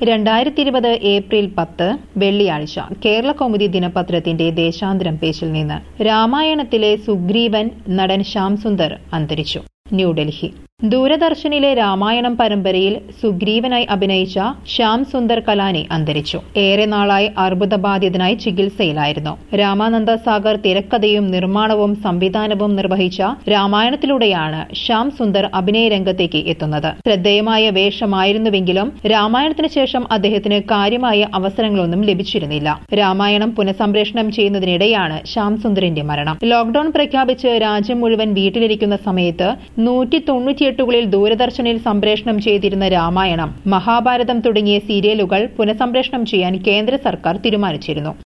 രണ്ടായിരത്തി ഇരുപത് ഏപ്രിൽ പത്ത് വെള്ളിയാഴ്ച കേരള കൗമുദി ദിനപത്രത്തിന്റെ ദേശാന്തരം പേജിൽ നിന്ന് രാമായണത്തിലെ സുഗ്രീവൻ നടൻ ശ്യാം സുന്ദർ അന്തരിച്ചു ന്യൂഡൽഹി ദൂരദർശനിലെ രാമായണം പരമ്പരയിൽ സുഗ്രീവനായി അഭിനയിച്ച ശ്യാം സുന്ദർ കലാനി അന്തരിച്ചു ഏറെ നാളായി അർബുദബാധിതനായി ചികിത്സയിലായിരുന്നു രാമാനന്ദ സാഗർ തിരക്കഥയും നിർമ്മാണവും സംവിധാനവും നിർവഹിച്ച രാമായണത്തിലൂടെയാണ് ശ്യാം സുന്ദർ അഭിനയ രംഗത്തേക്ക് എത്തുന്നത് ശ്രദ്ധേയമായ വേഷമായിരുന്നുവെങ്കിലും രാമായണത്തിന് ശേഷം അദ്ദേഹത്തിന് കാര്യമായ അവസരങ്ങളൊന്നും ലഭിച്ചിരുന്നില്ല രാമായണം പുനഃസംപ്രേഷണം ചെയ്യുന്നതിനിടെയാണ് ശ്യാം സുന്ദറിന്റെ മരണം ലോക്ഡൌൺ പ്രഖ്യാപിച്ച് രാജ്യം മുഴുവൻ വീട്ടിലിരിക്കുന്ന സമയത്ത് നൂറ്റി തൊണ്ണൂറ്റിയെട്ടുകളിൽ ദൂരദർശനിൽ സംപ്രേഷണം ചെയ്തിരുന്ന രാമായണം മഹാഭാരതം തുടങ്ങിയ സീരിയലുകൾ പുനഃസംപ്രേഷണം ചെയ്യാൻ കേന്ദ്ര സർക്കാർ തീരുമാനിച്ചിരുന്നു